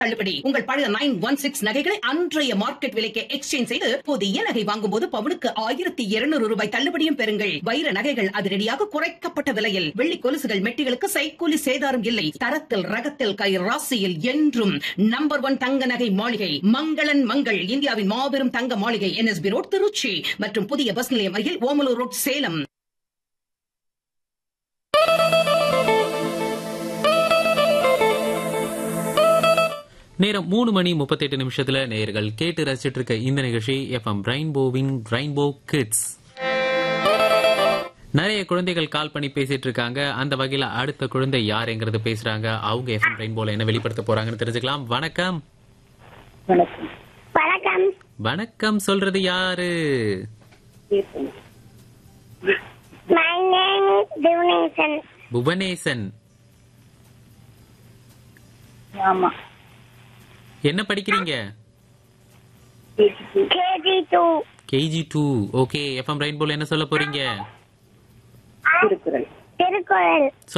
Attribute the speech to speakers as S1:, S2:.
S1: தள்ளுபடி உங்கள் பழைய நைன் ஒன் சிக்ஸ் நகைகளை அன்றைய மார்க்கெட் விலைக்கு எக்ஸ்சேஞ்ச் செய்து புதிய நகை வாங்கும் போது பவுனுக்கு ஆயிரத்தி இருநூறு ரூபாய் தள்ளுபடியும் பெறுங்கள் வைர நகைகள் அதிரடியாக குறைக்கப்பட்ட விலையில் வெள்ளி கொலுசுகள் மெட்டிகளுக்கு சைக்கூலி சேதாரம் இல்லை தரத்தில் ரகத்தில் கை ராசியில் என்றும் நம்பர் ஒன் தங்க நகை மாளிகை மங்களன் மங்கள் இந்தியாவின் மாபெரும் தங்க மாளிகை என்எஸ்பி ரோட் திருச்சி மற்றும் புதிய பஸ் நிலையம் அருகில் ஓமலூர் ரோட் சேலம்
S2: நேரம் மூணு மணி முப்பத்தெட்டு நிமிஷத்துல நேயர்கள் கேட்டு ரசிச்சிட்டு இருக்க இந்த நிகழ்ச்சி எஃப்எம் ரெயின்போவின் ரெயின்போ கிட்ஸ் நிறைய குழந்தைகள் கால் பண்ணி பேசிட்டு இருக்காங்க அந்த வகையில அடுத்த குழந்தை யாருங்கிறது பேசுறாங்க அவங்க எஃப்எம் ரெயின்போல என்ன வெளிப்படுத்த போறாங்கன்னு தெரிஞ்சுக்கலாம் வணக்கம்
S3: வணக்கம்
S4: வணக்கம்
S2: வணக்கம் சொல்றது யாரு
S4: my name is Divnesan
S2: Bhuvanesan
S3: ஆமா
S2: என்ன படிக்கிறீங்க
S4: KG two
S2: KG two okay FM ரெயின்போல என்ன சொல்ல போறீங்க
S3: திருக்குறள்
S4: திருக்குறள்